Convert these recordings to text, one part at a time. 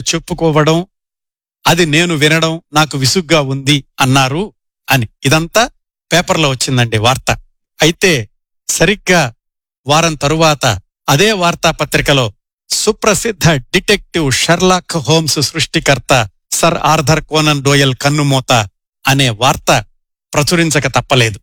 చెప్పుకోవడం అది నేను వినడం నాకు విసుగ్గా ఉంది అన్నారు అని ఇదంతా పేపర్లో వచ్చిందండి వార్త అయితే సరిగ్గా వారం తరువాత అదే వార్తాపత్రికలో సుప్రసిద్ధ డిటెక్టివ్ షర్లాక్ హోమ్స్ సృష్టికర్త సర్ ఆర్థర్ కోనన్ డోయల్ కన్నుమూత అనే వార్త ప్రచురించక తప్పలేదు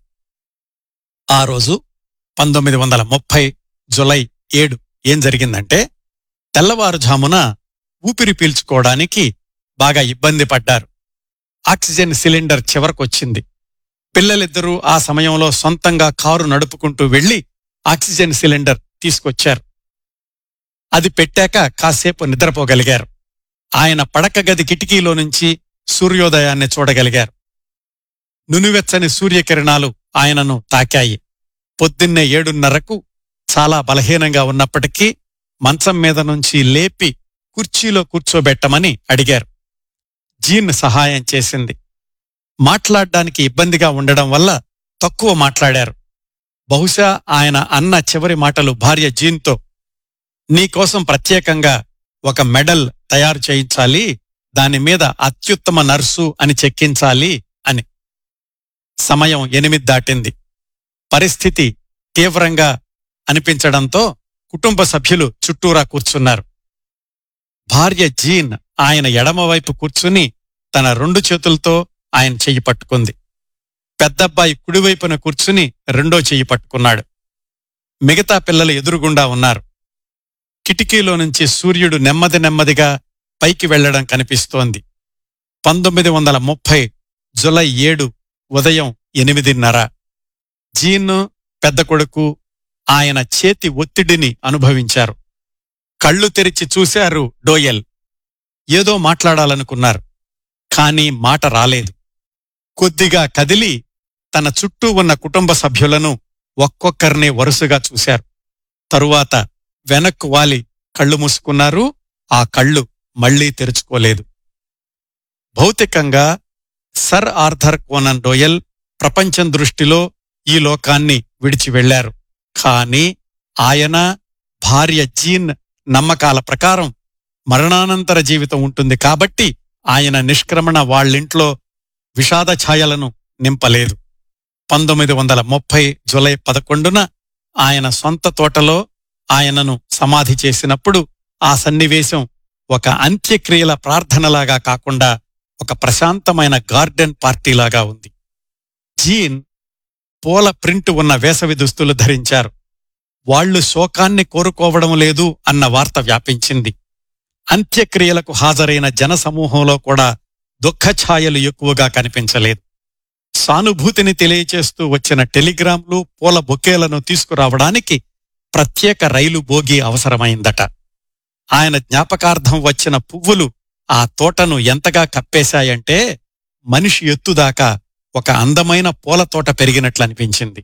ఆ రోజు పంతొమ్మిది వందల ముప్పై జులై ఏడు ఏం జరిగిందంటే తెల్లవారుజామున ఊపిరి పీల్చుకోవడానికి బాగా ఇబ్బంది పడ్డారు ఆక్సిజన్ సిలిండర్ చివరకొచ్చింది పిల్లలిద్దరూ ఆ సమయంలో సొంతంగా కారు నడుపుకుంటూ వెళ్లి ఆక్సిజన్ సిలిండర్ తీసుకొచ్చారు అది పెట్టాక కాసేపు నిద్రపోగలిగారు ఆయన పడక గది కిటికీలో నుంచి సూర్యోదయాన్ని చూడగలిగారు నునువెచ్చని సూర్యకిరణాలు ఆయనను తాకాయి పొద్దున్నే ఏడున్నరకు చాలా బలహీనంగా ఉన్నప్పటికీ మంచం మీద నుంచి లేపి కుర్చీలో కూర్చోబెట్టమని అడిగారు జీన్ సహాయం చేసింది మాట్లాడ్డానికి ఇబ్బందిగా ఉండడం వల్ల తక్కువ మాట్లాడారు బహుశా ఆయన అన్న చివరి మాటలు భార్య జీన్తో నీకోసం ప్రత్యేకంగా ఒక మెడల్ తయారు చేయించాలి దాని మీద అత్యుత్తమ నర్సు అని చెక్కించాలి అని సమయం ఎనిమిది దాటింది పరిస్థితి తీవ్రంగా అనిపించడంతో కుటుంబ సభ్యులు చుట్టూరా కూర్చున్నారు భార్య జీన్ ఆయన ఎడమవైపు కూర్చుని తన రెండు చేతులతో ఆయన చెయ్యి పట్టుకుంది పెద్దబ్బాయి కుడివైపున కూర్చుని రెండో చెయ్యి పట్టుకున్నాడు మిగతా పిల్లలు ఎదురుగుండా ఉన్నారు కిటికీలో నుంచి సూర్యుడు నెమ్మది నెమ్మదిగా పైకి వెళ్లడం కనిపిస్తోంది పంతొమ్మిది వందల ముప్పై జులై ఏడు ఉదయం ఎనిమిదిన్నర జీన్ పెద్ద కొడుకు ఆయన చేతి ఒత్తిడిని అనుభవించారు కళ్ళు తెరిచి చూశారు డోయల్ ఏదో మాట్లాడాలనుకున్నారు కాని మాట రాలేదు కొద్దిగా కదిలి తన చుట్టూ ఉన్న కుటుంబ సభ్యులను ఒక్కొక్కరిని వరుసగా చూశారు తరువాత వెనక్కు వాలి కళ్ళు మూసుకున్నారు ఆ కళ్ళు మళ్లీ తెరుచుకోలేదు భౌతికంగా సర్ ఆర్థర్ కోనన్ డోయల్ ప్రపంచం దృష్టిలో ఈ లోకాన్ని విడిచి వెళ్లారు కాని ఆయన భార్య జీన్ నమ్మకాల ప్రకారం మరణానంతర జీవితం ఉంటుంది కాబట్టి ఆయన నిష్క్రమణ వాళ్ళింట్లో విషాద ఛాయలను నింపలేదు పంతొమ్మిది వందల ముప్పై జులై పదకొండున ఆయన సొంత తోటలో ఆయనను సమాధి చేసినప్పుడు ఆ సన్నివేశం ఒక అంత్యక్రియల ప్రార్థనలాగా కాకుండా ఒక ప్రశాంతమైన గార్డెన్ పార్టీలాగా ఉంది జీన్ పూల ప్రింట్ ఉన్న వేసవి దుస్తులు ధరించారు వాళ్లు శోకాన్ని కోరుకోవడం లేదు అన్న వార్త వ్యాపించింది అంత్యక్రియలకు హాజరైన జనసమూహంలో కూడా దుఃఖఛాయలు ఎక్కువగా కనిపించలేదు సానుభూతిని తెలియచేస్తూ వచ్చిన టెలిగ్రాంలు పూల బొకేలను తీసుకురావడానికి ప్రత్యేక రైలు బోగి అవసరమైందట ఆయన జ్ఞాపకార్థం వచ్చిన పువ్వులు ఆ తోటను ఎంతగా కప్పేశాయంటే మనిషి ఎత్తుదాకా ఒక అందమైన పూల తోట పెరిగినట్లనిపించింది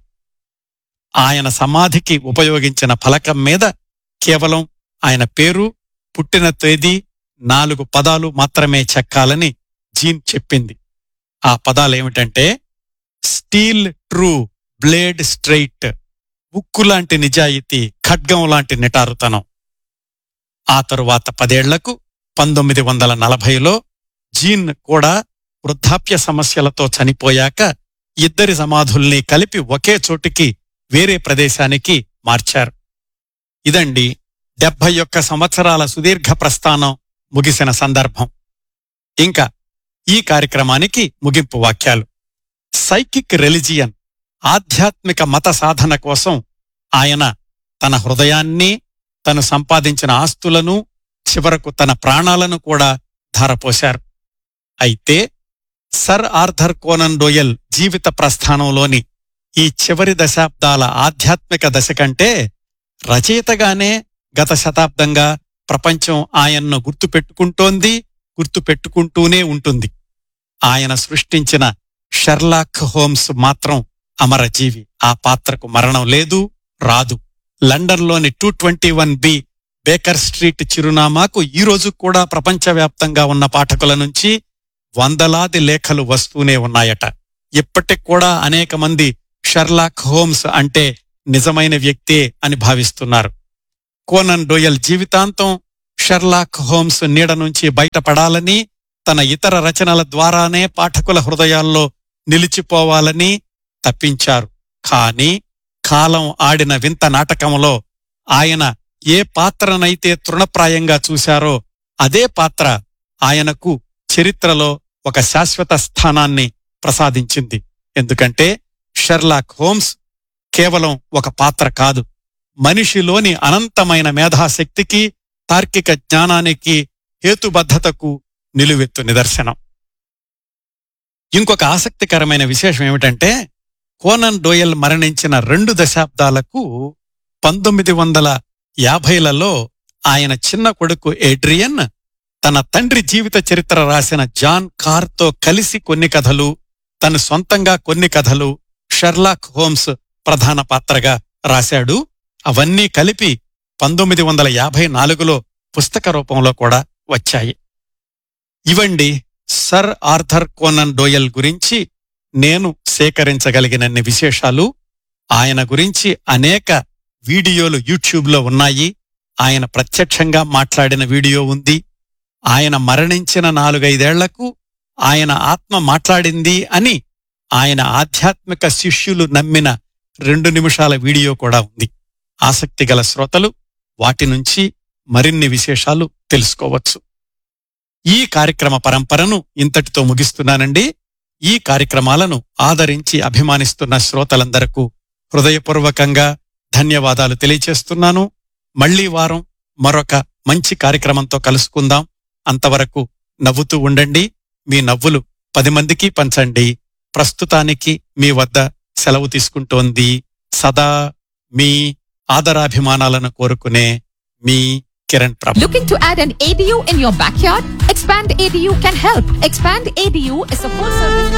ఆయన సమాధికి ఉపయోగించిన ఫలకం మీద కేవలం ఆయన పేరు పుట్టిన తేదీ నాలుగు పదాలు మాత్రమే చెక్కాలని జీన్ చెప్పింది ఆ పదాలేమిటంటే స్టీల్ ట్రూ బ్లేడ్ స్ట్రైట్ ఉక్కు లాంటి నిజాయితీ ఖడ్గం లాంటి నిటారుతనం ఆ తరువాత పదేళ్లకు పంతొమ్మిది వందల నలభైలో జీన్ కూడా వృద్ధాప్య సమస్యలతో చనిపోయాక ఇద్దరి సమాధుల్ని కలిపి ఒకే చోటికి వేరే ప్రదేశానికి మార్చారు ఇదండి డెబ్బై ఒక్క సంవత్సరాల సుదీర్ఘ ప్రస్థానం ముగిసిన సందర్భం ఇంకా ఈ కార్యక్రమానికి ముగింపు వాక్యాలు సైకిక్ రెలిజియన్ ఆధ్యాత్మిక మత సాధన కోసం ఆయన తన హృదయాన్ని తను సంపాదించిన ఆస్తులను చివరకు తన ప్రాణాలను కూడా ధారపోశారు అయితే సర్ ఆర్థర్ కోనన్ డోయల్ జీవిత ప్రస్థానంలోని ఈ చివరి దశాబ్దాల ఆధ్యాత్మిక దశ కంటే రచయితగానే గత శతాబ్దంగా ప్రపంచం ఆయన్ను గుర్తుపెట్టుకుంటోంది గుర్తుపెట్టుకుంటూనే ఉంటుంది ఆయన సృష్టించిన షెర్లాక్ హోమ్స్ మాత్రం అమరజీవి ఆ పాత్రకు మరణం లేదు రాదు లండన్లోని two twenty one B Baker Street చిరునామాకు ఈ రోజు కూడా ప్రపంచవ్యాప్తంగా ఉన్న పాఠకుల నుంచి వందలాది లేఖలు వస్తూనే ఉన్నాయట ఇప్పటికి కూడా అనేక మంది షర్లాక్ హోమ్స్ అంటే నిజమైన వ్యక్తే అని భావిస్తున్నారు కోనన్ డోయల్ జీవితాంతం షెర్లాక్ హోమ్స్ నీడ నుంచి బయటపడాలని తన ఇతర రచనల ద్వారానే పాఠకుల హృదయాల్లో నిలిచిపోవాలని తప్పించారు కాని కాలం ఆడిన వింత నాటకంలో ఆయన ఏ పాత్రనైతే తృణప్రాయంగా చూశారో అదే పాత్ర ఆయనకు చరిత్రలో ఒక శాశ్వత స్థానాన్ని ప్రసాదించింది ఎందుకంటే షెర్లాక్ హోమ్స్ కేవలం ఒక పాత్ర కాదు మనిషిలోని అనంతమైన మేధాశక్తికి తార్కిక జ్ఞానానికి హేతుబద్ధతకు నిలువెత్తు నిదర్శనం ఇంకొక ఆసక్తికరమైన విశేషం ఏమిటంటే కోనన్ డోయల్ మరణించిన రెండు దశాబ్దాలకు పంతొమ్మిది వందల యాభైలలో ఆయన చిన్న కొడుకు ఏడ్రియన్ తన తండ్రి జీవిత చరిత్ర రాసిన జాన్ కార్తో కలిసి కొన్ని కథలు తన సొంతంగా కొన్ని కథలు షెర్లాక్ హోమ్స్ ప్రధాన పాత్రగా రాశాడు అవన్నీ కలిపి పంతొమ్మిది వందల యాభై నాలుగులో పుస్తక రూపంలో కూడా వచ్చాయి ఇవండి సర్ ఆర్థర్ కోనన్ డోయల్ గురించి నేను సేకరించగలిగినన్ని విశేషాలు ఆయన గురించి అనేక వీడియోలు యూట్యూబ్లో ఉన్నాయి ఆయన ప్రత్యక్షంగా మాట్లాడిన వీడియో ఉంది ఆయన మరణించిన నాలుగైదేళ్లకు ఆయన ఆత్మ మాట్లాడింది అని ఆయన ఆధ్యాత్మిక శిష్యులు నమ్మిన రెండు నిమిషాల వీడియో కూడా ఉంది ఆసక్తిగల శ్రోతలు వాటి నుంచి మరిన్ని విశేషాలు తెలుసుకోవచ్చు ఈ కార్యక్రమ పరంపరను ఇంతటితో ముగిస్తున్నానండి ఈ కార్యక్రమాలను ఆదరించి అభిమానిస్తున్న శ్రోతలందరకు హృదయపూర్వకంగా ధన్యవాదాలు తెలియచేస్తున్నాను మళ్లీ వారం మరొక మంచి కార్యక్రమంతో కలుసుకుందాం అంతవరకు నవ్వుతూ ఉండండి మీ నవ్వులు పది మందికి పంచండి ప్రస్తుతానికి మీ వద్ద సెలవు తీసుకుంటోంది సదా మీ ఆదరాభిమానాలను కోరుకునే మీ కిరణ్ ప్రభ Looking to add an ADU in your backyard? Expand ADU can help. Expand ADU is a full service